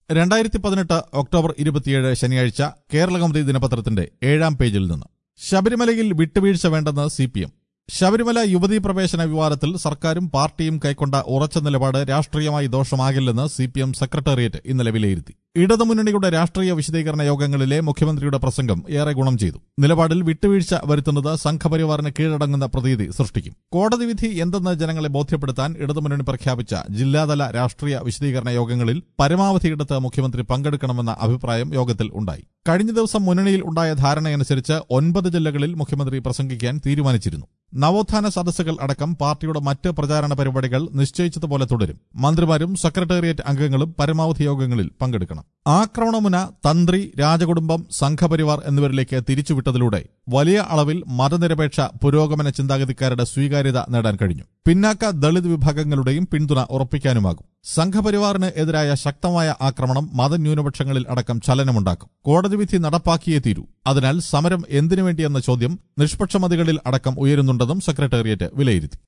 രണ്ടായിരത്തി പതിനെട്ട് ഒക്ടോബർ ഇരുപത്തിയേഴ് ശനിയാഴ്ച കേരളകൗമുദി ദിനപത്രത്തിന്റെ ഏഴാം പേജിൽ നിന്ന് ശബരിമലയിൽ വിട്ടുവീഴ്ച വേണ്ടെന്ന് സി പി എം ശബരിമല യുവതീ പ്രവേശന വിവാദത്തിൽ സർക്കാരും പാർട്ടിയും കൈക്കൊണ്ട ഉറച്ച നിലപാട് രാഷ്ട്രീയമായി ദോഷമാകില്ലെന്ന് സി പി എം സെക്രട്ടേറിയറ്റ് ഇന്നലെ വിലയിരുത്തി ഇടതുമുന്നണിയുടെ രാഷ്ട്രീയ വിശദീകരണ യോഗങ്ങളിലെ മുഖ്യമന്ത്രിയുടെ പ്രസംഗം ഏറെ ഗുണം ചെയ്തു നിലപാടിൽ വിട്ടുവീഴ്ച വരുത്തുന്നത് സംഘപരിവാറിന് കീഴടങ്ങുന്ന പ്രതീതി സൃഷ്ടിക്കും കോടതി വിധി എന്തെന്ന് ജനങ്ങളെ ബോധ്യപ്പെടുത്താൻ ഇടതുമുന്നണി പ്രഖ്യാപിച്ച ജില്ലാതല രാഷ്ട്രീയ വിശദീകരണ യോഗങ്ങളിൽ പരമാവധിയിടത്ത് മുഖ്യമന്ത്രി പങ്കെടുക്കണമെന്ന അഭിപ്രായം യോഗത്തിൽ ഉണ്ടായി കഴിഞ്ഞ ദിവസം മുന്നണിയിൽ ഉണ്ടായ ധാരണയനുസരിച്ച് ഒൻപത് ജില്ലകളിൽ മുഖ്യമന്ത്രി പ്രസംഗിക്കാൻ തീരുമാനിച്ചിരുന്നു നവോത്ഥാന സദസ്സുകൾ അടക്കം പാർട്ടിയുടെ മറ്റ് പ്രചാരണ പരിപാടികൾ നിശ്ചയിച്ചതുപോലെ തുടരും മന്ത്രിമാരും സെക്രട്ടേറിയറ്റ് അംഗങ്ങളും പരമാവധി യോഗങ്ങളിൽ പങ്കെടുക്കണം ആക്രമണമുന തന്ത്രി രാജകുടുംബം സംഘപരിവാർ എന്നിവരിലേക്ക് തിരിച്ചുവിട്ടതിലൂടെ വലിയ അളവിൽ മതനിരപേക്ഷ പുരോഗമന ചിന്താഗതിക്കാരുടെ സ്വീകാര്യത നേടാൻ കഴിഞ്ഞു പിന്നാക്ക ദളിത് വിഭാഗങ്ങളുടെയും പിന്തുണ ഉറപ്പിക്കാനുമാകും സംഘപരിവാറിന് എതിരായ ശക്തമായ ആക്രമണം മതന്യൂനപക്ഷങ്ങളിൽ അടക്കം ചലനമുണ്ടാക്കും കോടതി വിധി നടപ്പാക്കിയേ തീരൂ അതിനാൽ സമരം എന്തിനുവേണ്ടിയെന്ന ചോദ്യം നിഷ്പക്ഷമതികളിൽ അടക്കം ഉയരുന്നുണ്ടെന്നും സെക്രട്ടേറിയറ്റ് വിലയിരുത്തി